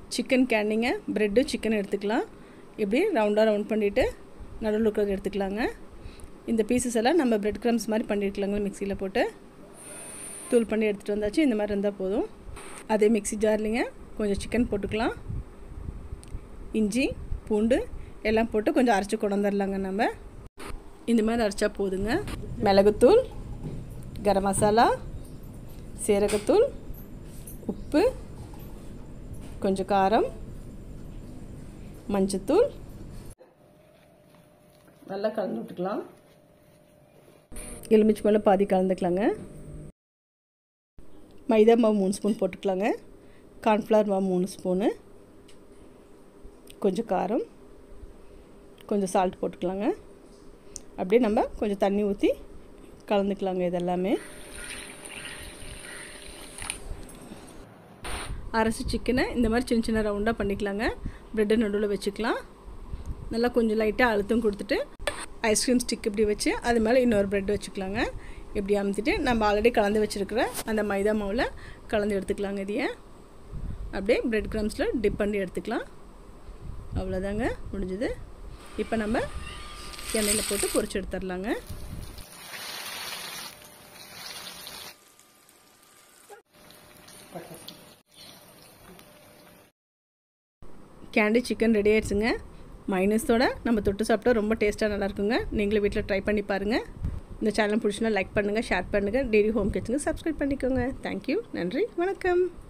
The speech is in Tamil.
சிக்கன் கேண்டிங்க ப்ரெட்டு சிக்கன் எடுத்துக்கலாம் இப்படி ரவுண்டாக ரவுண்ட் பண்ணிவிட்டு நடுவில் இருக்கிறது எடுத்துக்கலாங்க இந்த பீசஸ் எல்லாம் நம்ம பிரெட் க்ரம்ஸ் மாதிரி பண்ணியிருக்கலாங்க மிக்சியில் போட்டு தூள் பண்ணி எடுத்துகிட்டு வந்தாச்சு இந்த மாதிரி இருந்தால் போதும் அதே மிக்சி ஜார்லிங்க கொஞ்சம் சிக்கன் போட்டுக்கலாம் இஞ்சி பூண்டு எல்லாம் போட்டு கொஞ்சம் அரைச்சி கொண்டு வந்துடலாங்க நம்ம இந்த மாதிரி அரைச்சா போதுங்க மிளகுத்தூள் கரம் மசாலா சீரகத்தூள் உப்பு கொஞ்சம் காரம் மஞ்சத்தூள் நல்லா கலந்து விட்டுக்கலாம் எலுமிச்சி மேலே பாதி கலந்துக்கலாங்க மைதா மாவு மூணு ஸ்பூன் போட்டுக்கலாங்க கார்ன்ஃப்ளவர் மாவு மூணு ஸ்பூனு கொஞ்சம் காரம் கொஞ்சம் சால்ட் போட்டுக்கலாங்க அப்படியே நம்ம கொஞ்சம் தண்ணி ஊற்றி கலந்துக்கலாங்க இதெல்லாமே அரைச்சி சிக்கனை இந்த மாதிரி சின்ன சின்ன ரவுண்டாக பண்ணிக்கலாங்க ப்ரெட்டை நடுவில் வச்சுக்கலாம் நல்லா கொஞ்சம் லைட்டாக அழுத்தம் கொடுத்துட்டு ஐஸ்கிரீம் ஸ்டிக் இப்படி வச்சு அது மேலே இன்னொரு ப்ரெட் வச்சுக்கலாங்க இப்படி அமுத்திட்டு நம்ம ஆல்ரெடி கலந்து வச்சுருக்கிற அந்த மைதா மாவில் கலந்து எடுத்துக்கலாங்க இதையே அப்படியே ப்ரெட் க்ரம்ஸில் டிப் பண்ணி எடுத்துக்கலாம் அவ்வளோதாங்க முடிஞ்சது இப்போ நம்ம எண்ணெயில் போட்டு பொரிச்சு எடுத்துடலாங்க கேண்டி சிக்கன் ரெடி ஆயிடுச்சுங்க மைனஸோட நம்ம தொட்டு சாப்பிட்டா ரொம்ப டேஸ்ட்டாக நல்லாயிருக்குங்க நீங்களும் வீட்டில் ட்ரை பண்ணி பாருங்கள் இந்த சேனல் பிடிச்சினா லைக் பண்ணுங்கள் ஷேர் பண்ணுங்கள் டெய்லி ஹோம் கிச்சனுக்கு சப்ஸ்கிரைப் பண்ணிக்கோங்க தேங்க்யூ நன்றி வணக்கம்